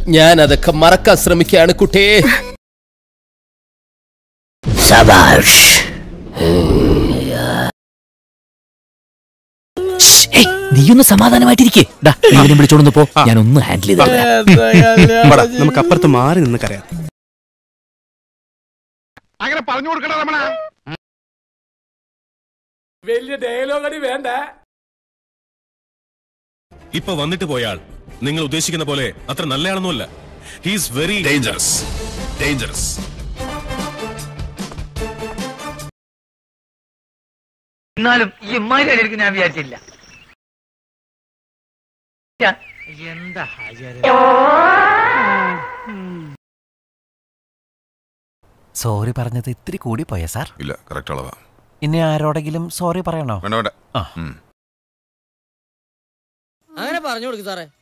ഞാൻ അതൊക്കെ മറക്കാൻ ശ്രമിക്കുകയാണ് കുട്ടിയെ നീയൊന്ന് സമാധാനമായിട്ടിരിക്കേ നീ ഇവനെ വിളിച്ചോണ്ടു പോ ഞാൻ ഒന്ന് ഹാൻഡിൽ ചെയ്തോളാം വാടാ, നമുക്ക് അപ്പുറത്ത് മാറി നിന്ന് കരയാം അങ്ങനെ പറഞ്ഞു കൊടുക്കണ രമണ വലിയ ഡയലോഗ് അടി വേണ്ട ഇപ്പൊ വന്നിട്ട് പോയാൾ നിങ്ങൾ ഉദ്ദേശിക്കുന്ന പോലെ അത്ര നല്ലയാളൊന്നുമല്ല ഹീസ് വെരി ഡേഞ്ചറസ് ഡേഞ്ചറസ് എന്നാലും ഈ ഇമ്മാതിരി അടിയിരിക്കും ഞാൻ വിചാരിച്ചില്ല എന്താ സോറി പറഞ്ഞത് ഇത്തിരി കൂടി പോയ സാർ ഇല്ല കറക്റ്റ് അളവാ ഇനി ആരോടെങ്കിലും സോറി പറയണോ വേണ്ട വേണ്ട ആ. ഉം. അങ്ങനെ പറഞ്ഞു കൊടുക്കും സാറേ